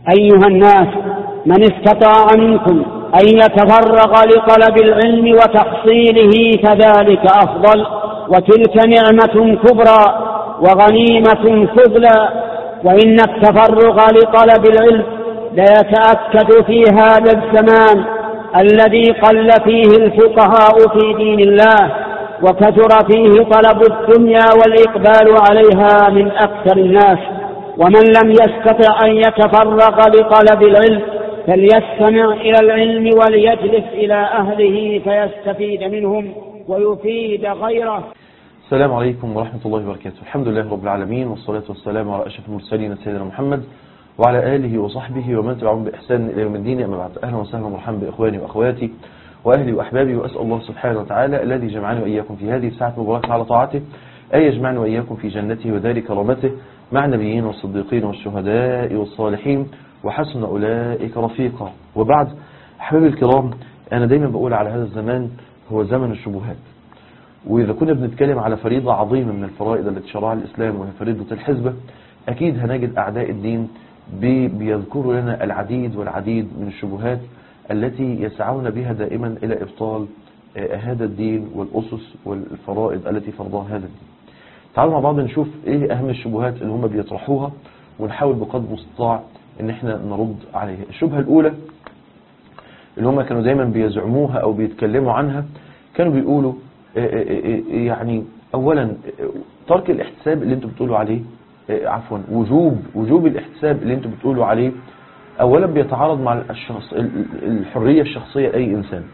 أيها الناس من استطاع منكم أن يتفرغ لطلب العلم وتحصيله فذلك أفضل وتلك نعمة كبرى وغنيمة فضلى وإن التفرغ لطلب العلم ليتأكد في هذا الزمان الذي قل فيه الفقهاء في دين الله وكثر فيه طلب الدنيا والإقبال عليها من أكثر الناس ومن لم يستطع أن يتفرغ لطلب العلم فليستمع إلى العلم وليجلس إلى أهله فيستفيد منهم ويفيد غيره السلام عليكم ورحمة الله وبركاته الحمد لله رب العالمين والصلاة والسلام على أشرف المرسلين سيدنا محمد وعلى آله وصحبه ومن تبعهم بإحسان إلى يوم الدين أما بعد أهلا وسهلا ومرحبا بإخواني وأخواتي وأهلي وأحبابي وأسأل الله سبحانه وتعالى الذي جمعني وإياكم في هذه الساعة المباركة على طاعته أن يجمعني وإياكم في جنته ودار كرامته مع النبيين والصديقين والشهداء والصالحين وحسن أولئك رفيقا وبعد أحبابي الكرام أنا دايما بقول على هذا الزمان هو زمن الشبهات وإذا كنا بنتكلم على فريضة عظيمة من الفرائض التي شرعها الإسلام وهي فريضة الحزبة أكيد هنجد أعداء الدين بيذكروا لنا العديد والعديد من الشبهات التي يسعون بها دائما إلى إبطال هذا الدين والأسس والفرائض التي فرضها هذا الدين تعالوا مع بعض نشوف إيه أهم الشبهات اللي هم بيطرحوها ونحاول بقدر المستطاع إن إحنا نرد عليها الشبهة الأولى اللي هم كانوا دايما بيزعموها أو بيتكلموا عنها كانوا بيقولوا يعني أولا ترك الاحتساب اللي انتم بتقولوا عليه عفوا وجوب وجوب الاحتساب اللي انتم بتقولوا عليه اولا بيتعارض مع الشخص الحرية الشخصية اي انسان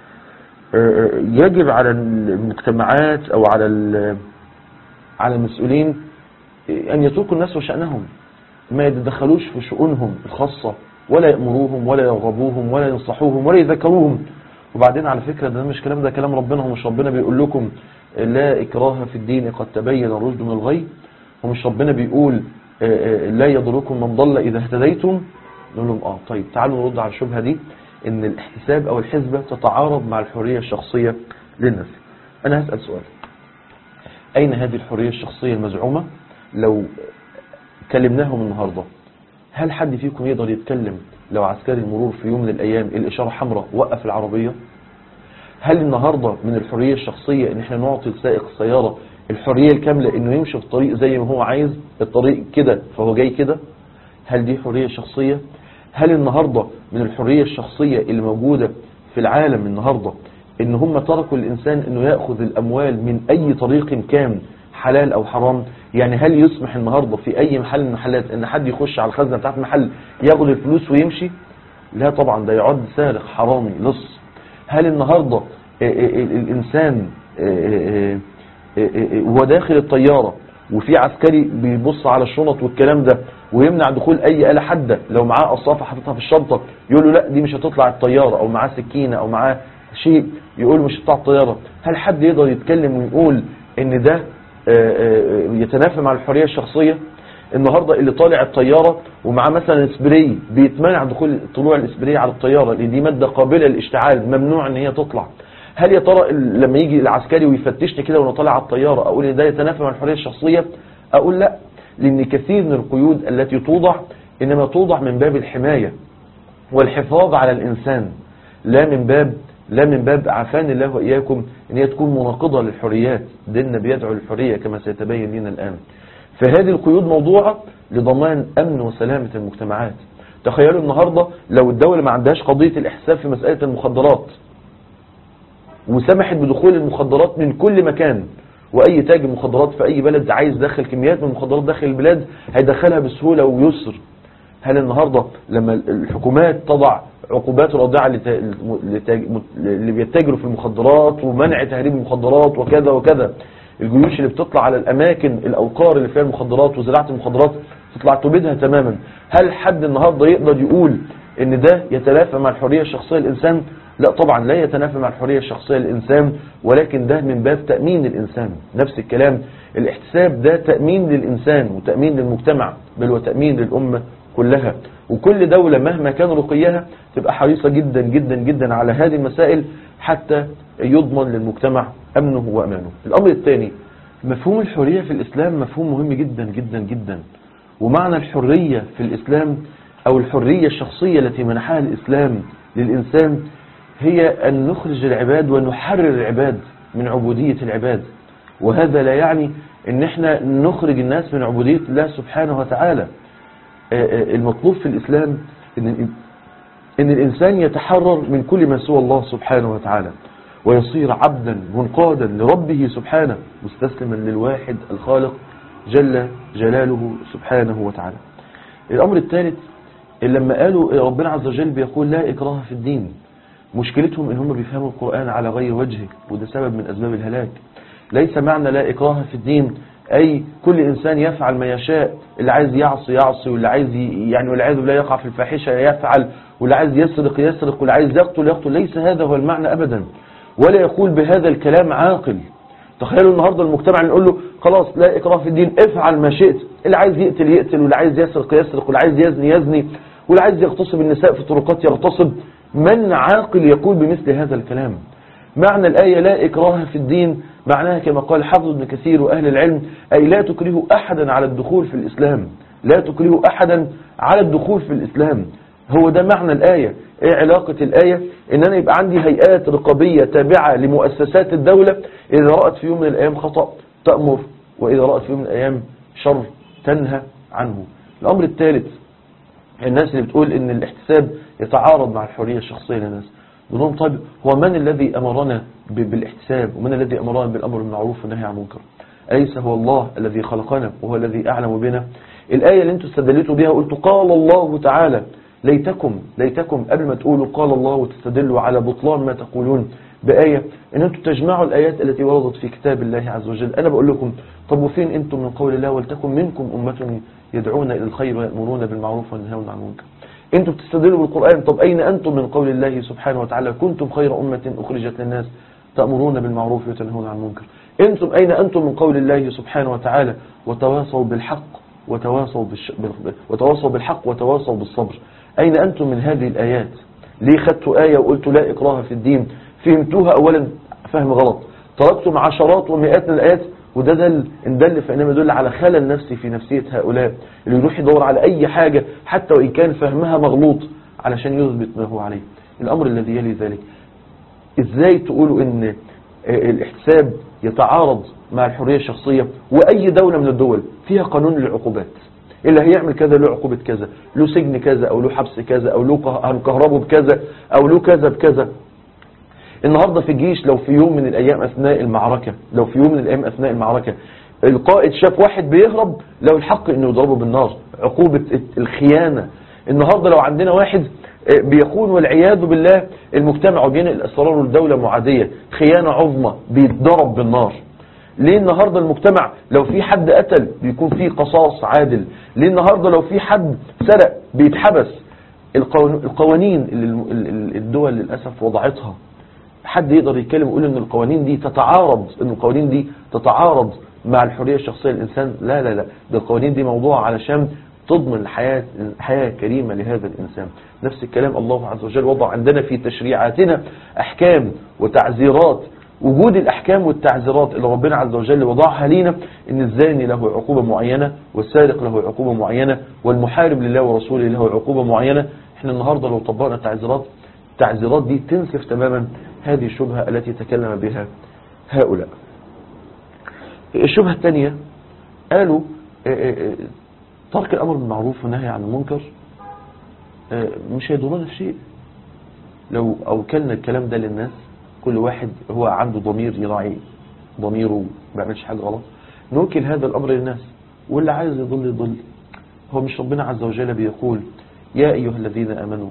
يجب على المجتمعات او على على المسؤولين ان يتركوا الناس وشأنهم ما يتدخلوش في شؤونهم الخاصة ولا يأمروهم ولا يرغبوهم ولا ينصحوهم ولا يذكروهم وبعدين على فكرة ده مش كلام ده كلام ربنا ومش ربنا بيقول لكم لا إكراه في الدين قد تبين الرشد من الغي ومش ربنا بيقول لا يضركم من ضل إذا اهتديتم نقول لهم آه طيب تعالوا نرد على الشبهة دي إن الاحتساب أو الحزبة تتعارض مع الحرية الشخصية للناس أنا هسأل سؤال أين هذه الحرية الشخصية المزعومة لو كلمناهم النهاردة هل حد فيكم يقدر يتكلم لو عسكري المرور في يوم من الأيام الإشارة حمراء وقف العربية هل النهاردة من الحرية الشخصية ان احنا نعطي لسائق السيارة الحرية الكاملة انه يمشي في الطريق زي ما هو عايز الطريق كده فهو جاي كده هل دي حرية شخصية هل النهاردة من الحرية الشخصية اللي موجودة في العالم النهاردة ان هم تركوا الانسان انه يأخذ الاموال من اي طريق كان حلال او حرام يعني هل يسمح النهاردة في اي محل من المحلات ان حد يخش على الخزنة بتاعت محل ياخد الفلوس ويمشي لا طبعا ده يعد سارق حرامي لص هل النهاردة الانسان وهو داخل الطيارة وفي عسكري بيبص على الشنط والكلام ده ويمنع دخول اي آلة حادة لو معاه قصافة حاططها في الشنطة يقول له لا دي مش هتطلع الطيارة او معاه سكينة او معاه شيء يقول مش هتطلع الطيارة هل حد يقدر يتكلم ويقول ان ده يتنافى مع الحرية الشخصية النهاردة اللي طالع الطيارة ومعاه مثلا سبراي بيتمنع دخول طلوع السبراي على الطيارة لان دي مادة قابلة للاشتعال ممنوع ان هي تطلع هل يا ترى لما يجي العسكري ويفتشني كده وانا طالع على الطيارة اقول ان ده يتنافى مع الحرية الشخصية اقول لا لان كثير من القيود التي توضع انما توضع من باب الحماية والحفاظ على الانسان لا من باب لا من باب عافاني الله وإياكم ان هي تكون مناقضة للحريات ديننا بيدعو للحرية كما سيتبين لنا الآن فهذه القيود موضوعة لضمان أمن وسلامة المجتمعات تخيلوا النهاردة لو الدولة ما عندهاش قضية الإحساب في مسألة المخدرات وسمحت بدخول المخدرات من كل مكان وأي تاجر مخدرات في أي بلد عايز دخل كميات من المخدرات داخل البلاد هيدخلها بسهولة ويسر هل النهاردة لما الحكومات تضع عقوبات رادعة اللي بيتاجروا في المخدرات ومنع تهريب المخدرات وكذا وكذا الجيوش اللي بتطلع على الأماكن الأوقار اللي فيها المخدرات وزراعة المخدرات تطلع تبيدها تماما هل حد النهاردة يقدر يقول ان ده يتنافى مع الحرية الشخصية للإنسان لا طبعا لا يتنافى مع الحرية الشخصية للإنسان ولكن ده من باب تأمين الإنسان نفس الكلام الاحتساب ده تأمين للإنسان وتأمين للمجتمع بل وتأمين للأمة كلها وكل دولة مهما كان رقيها تبقى حريصة جدا جدا جدا على هذه المسائل حتى يضمن للمجتمع أمنه وأمانه الأمر الثاني مفهوم الحرية في الإسلام مفهوم مهم جدا جدا جدا ومعنى الحرية في الإسلام أو الحرية الشخصية التي منحها الإسلام للإنسان هي أن نخرج العباد ونحرر العباد من عبودية العباد وهذا لا يعني أن احنا نخرج الناس من عبودية الله سبحانه وتعالى المطلوب في الإسلام أن ان الانسان يتحرر من كل ما سوى الله سبحانه وتعالى ويصير عبدا منقادا لربه سبحانه مستسلما للواحد الخالق جل جلاله سبحانه وتعالى الامر الثالث لما قالوا ربنا عز وجل بيقول لا اكراه في الدين مشكلتهم ان هم بيفهموا القرآن على غير وجهه وده سبب من اسباب الهلاك ليس معنى لا اكراه في الدين أي كل إنسان يفعل ما يشاء اللي عايز يعصي يعصي واللي عايز يعني والعياذ بالله يقع في الفاحشة يفعل واللي عايز يسرق يسرق واللي عايز يقتل يقتل ليس هذا هو المعنى أبدا ولا يقول بهذا الكلام عاقل تخيلوا النهاردة المجتمع نقول له خلاص لا إكراه في الدين افعل ما شئت اللي عايز يقتل يقتل واللي عايز يسرق يسرق واللي عايز يزني يزني واللي عايز يغتصب النساء في طرقات يغتصب من عاقل يقول بمثل هذا الكلام معنى الآية لا إكراه في الدين معناها كما قال حافظ ابن كثير وأهل العلم أي لا تكرهوا أحدا على الدخول في الإسلام لا تكرهوا أحدا على الدخول في الإسلام هو ده معنى الآية ايه علاقة الآية ان انا يبقى عندي هيئات رقابية تابعة لمؤسسات الدولة اذا رأت في يوم من الايام خطأ تأمر واذا رأت في يوم من الايام شر تنهى عنه الامر الثالث الناس اللي بتقول ان الاحتساب يتعارض مع الحرية الشخصية للناس نقول طيب هو من الذي امرنا بالاحتساب ومن الذي امرنا بالامر بالمعروف والنهي عن المنكر أليس هو الله الذي خلقنا وهو الذي أعلم بنا الآية اللي انتم استدلتوا بها قلتوا قال الله تعالى ليتكم ليتكم قبل ما تقولوا قال الله وتستدلوا على بطلان ما تقولون بآية ان انتم تجمعوا الآيات التي وردت في كتاب الله عز وجل انا بقول لكم طب وفين انتم من قول الله ولتكن منكم أمة يدعون إلى الخير ويأمرون بالمعروف وينهون عن المنكر انتم بتستدلوا بالقرآن طب أين أنتم من قول الله سبحانه وتعالى كنتم خير أمة أخرجت للناس تأمرون بالمعروف وتنهون عن المنكر انتم أين أنتم من قول الله سبحانه وتعالى وتواصوا بالحق وتواصوا, بالش... وتواصوا بالحق وتواصوا بالصبر أين أنتم من هذه الآيات ليه خدتوا آية وقلتوا لا إكراه في الدين فهمتوها أولا فهم غلط تركتم عشرات ومئات من الآيات وده دل إن دل فإنما يدل على خلل نفسي في نفسية هؤلاء اللي يروح يدور على أي حاجة حتى وإن كان فهمها مغلوط علشان يثبت ما هو عليه الأمر الذي يلي ذلك إزاي تقولوا إن الاحتساب يتعارض مع الحرية الشخصية وأي دولة من الدول فيها قانون للعقوبات اللي هيعمل كذا له عقوبة كذا له سجن كذا أو له حبس كذا أو له هنكهربه بكذا أو له كذا بكذا النهاردة في الجيش لو في يوم من الأيام أثناء المعركة لو في يوم من الأيام أثناء المعركة القائد شاف واحد بيهرب له الحق انه يضربه بالنار عقوبة الخيانة النهاردة لو عندنا واحد بيخون والعياذ بالله المجتمع وبين الأسرار والدولة معادية خيانة عظمى بيتضرب بالنار ليه النهاردة المجتمع لو في حد قتل بيكون فيه قصاص عادل ليه النهاردة لو في حد سرق بيتحبس القوانين اللي الدول للأسف وضعتها حد يقدر يتكلم ويقول ان القوانين دي تتعارض ان القوانين دي تتعارض مع الحرية الشخصية للإنسان لا لا لا ده القوانين دي موضوع علشان تضمن الحياة حياة كريمة لهذا الإنسان نفس الكلام الله عز وجل وضع عندنا في تشريعاتنا أحكام وتعزيرات وجود الأحكام والتعزيرات اللي ربنا عز وجل وضعها لينا إن الزاني له عقوبة معينة والسارق له عقوبة معينة والمحارب لله ورسوله له عقوبة معينة احنا النهاردة لو طبقنا التعزيرات التعزيرات دي تنسف تماما هذه الشبهة التي تكلم بها هؤلاء الشبهة الثانية قالوا ترك الأمر بالمعروف والنهي عن المنكر مش هيضرنا في شيء لو أوكلنا الكلام ده للناس كل واحد هو عنده ضمير يراعي ضميره ما بيعملش حاجة غلط نوكل هذا الأمر للناس واللي عايز يضل يضل هو مش ربنا عز وجل بيقول يا أيها الذين آمنوا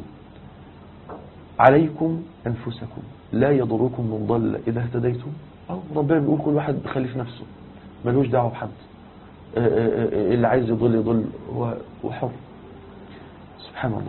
عليكم أنفسكم لا يضركم من ضل إذا اهتديتم أو ربنا بيقول كل واحد بخلي في نفسه ملوش دعوه بحد اللي عايز يضل يضل هو حر سبحان الله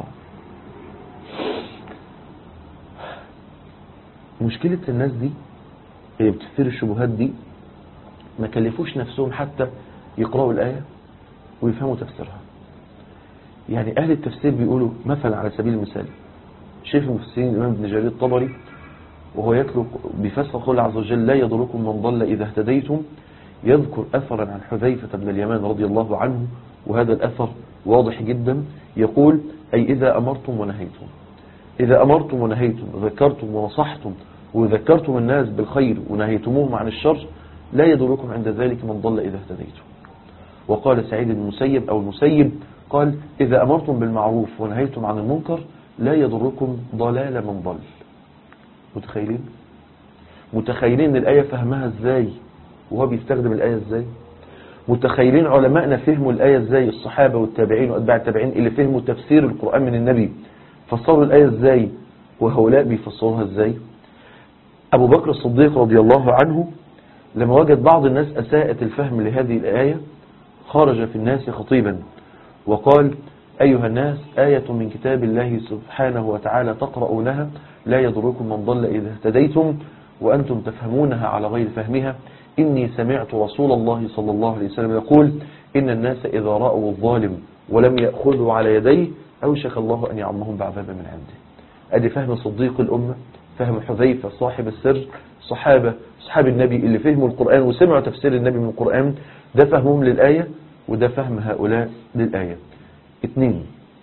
مشكلة الناس دي اللي بتثير الشبهات دي ما كلفوش نفسهم حتى يقرأوا الآية ويفهموا تفسيرها يعني أهل التفسير بيقولوا مثلا على سبيل المثال شيخ المفسرين الإمام ابن جرير الطبري وهو يتلو بفسر قول عز وجل لا يضركم من ضل إذا اهتديتم يذكر أثرا عن حذيفة بن اليمان رضي الله عنه وهذا الأثر واضح جدا يقول أي إذا أمرتم ونهيتم إذا أمرتم ونهيتم وذكرتم ونصحتم وذكرتم الناس بالخير ونهيتموهم عن الشر لا يضركم عند ذلك من ضل إذا اهتديتم وقال سعيد المسيب أو المسيب قال إذا أمرتم بالمعروف ونهيتم عن المنكر لا يضركم ضلال من ضل متخيلين متخيلين الآية فهمها ازاي وهو بيستخدم الآية ازاي متخيلين علماءنا فهموا الآية ازاي الصحابة والتابعين وأتباع التابعين اللي فهموا تفسير القرآن من النبي فسروا الآية ازاي وهؤلاء بيفسروها ازاي أبو بكر الصديق رضي الله عنه لما وجد بعض الناس أساءت الفهم لهذه الآية خرج في الناس خطيبا وقال أيها الناس آية من كتاب الله سبحانه وتعالى تقرؤونها لا يضركم من ضل إذا اهتديتم وأنتم تفهمونها على غير فهمها إني سمعت رسول الله صلى الله عليه وسلم يقول إن الناس إذا رأوا الظالم ولم يأخذوا على يديه أوشك الله أن يعمهم بعذاب من عنده أدي فهم صديق الأمة فهم حذيفة صاحب السر صحابة صحاب النبي اللي فهموا القرآن وسمعوا تفسير النبي من القرآن ده فهمهم للآية وده فهم هؤلاء للآية اثنين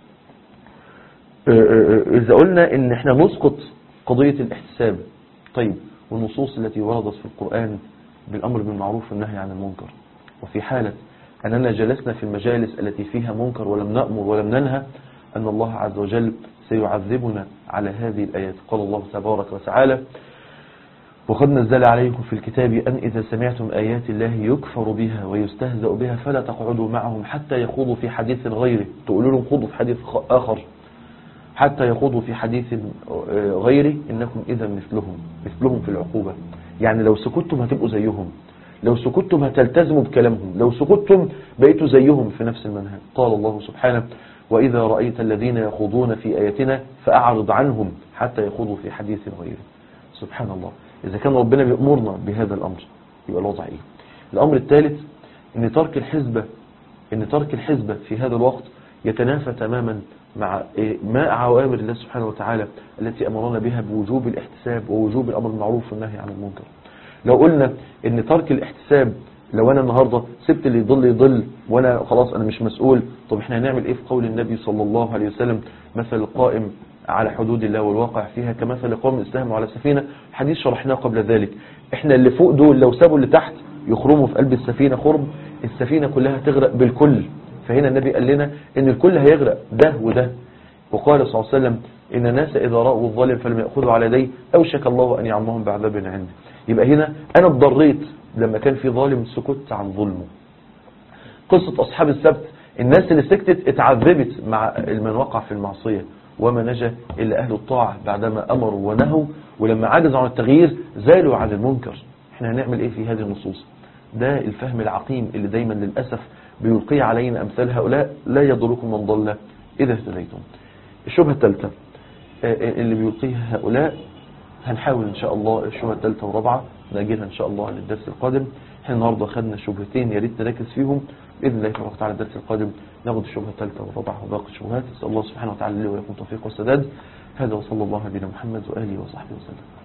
إذا قلنا إن احنا نسقط قضية الاحتساب طيب والنصوص التي وردت في القرآن بالأمر بالمعروف والنهي عن المنكر وفي حالة أننا جلسنا في المجالس التي فيها منكر ولم نأمر ولم ننهى أن الله عز وجل سيعذبنا على هذه الآيات قال الله تبارك وتعالى وقد نزل عليكم في الكتاب أن إذا سمعتم آيات الله يكفر بها ويستهزأ بها فلا تقعدوا معهم حتى يخوضوا في حديث غيره تقولوا لهم خوضوا في حديث آخر حتى يخوضوا في حديث غيره إنكم إذا مثلهم مثلهم في العقوبة يعني لو سكتتم هتبقوا زيهم لو سكتتم هتلتزموا بكلامهم لو سكتتم بقيتوا زيهم في نفس المنهج قال الله سبحانه وإذا رأيت الذين يخوضون في آياتنا فأعرض عنهم حتى يخوضوا في حديث غيره سبحان الله إذا كان ربنا بيأمرنا بهذا الأمر يبقى الوضع إيه الأمر الثالث أن ترك الحزبة أن ترك الحزبة في هذا الوقت يتنافى تماما مع ما عوامر الله سبحانه وتعالى التي أمرنا بها بوجوب الاحتساب ووجوب الأمر بالمعروف والنهي عن المنكر لو قلنا أن ترك الاحتساب لو أنا النهاردة سبت اللي يضل يضل وأنا خلاص أنا مش مسؤول طب احنا هنعمل إيه في قول النبي صلى الله عليه وسلم مثل القائم على حدود الله والواقع فيها كمثل قوم استهموا على سفينة الحديث شرحناه قبل ذلك احنا اللي فوق دول لو سابوا اللي تحت يخرموا في قلب السفينة خرم السفينة كلها تغرق بالكل فهنا النبي قال لنا ان الكل هيغرق ده وده وقال صلى الله عليه وسلم ان الناس اذا رأوا الظالم فلم يأخذوا على يديه اوشك الله ان يعمهم بعذاب عنده يبقى هنا انا اتضريت لما كان في ظالم سكت عن ظلمه قصة اصحاب السبت الناس اللي سكتت اتعذبت مع من وقع في المعصية وما نجا إلا أهل الطاعة بعدما أمروا ونهوا ولما عجزوا عن التغيير زالوا عن المنكر احنا هنعمل ايه في هذه النصوص ده الفهم العقيم اللي دايما للأسف بيلقي علينا أمثال هؤلاء لا يضركم من ضل إذا اهتديتم الشبهة الثالثة اللي بيلقيها هؤلاء هنحاول إن شاء الله الشبهة الثالثة والرابعة نأجلها إن شاء الله للدرس القادم احنا النهاردة خدنا شبهتين يا ريت نركز فيهم بإذن الله تبارك وتعالى الدرس القادم ناخد الشبهة الثالثة والرابعة وباقي الشبهات نسأل الله سبحانه وتعالى لي ولكم توفيق والسداد هذا وصلى الله على نبينا محمد وآله وصحبه وسلم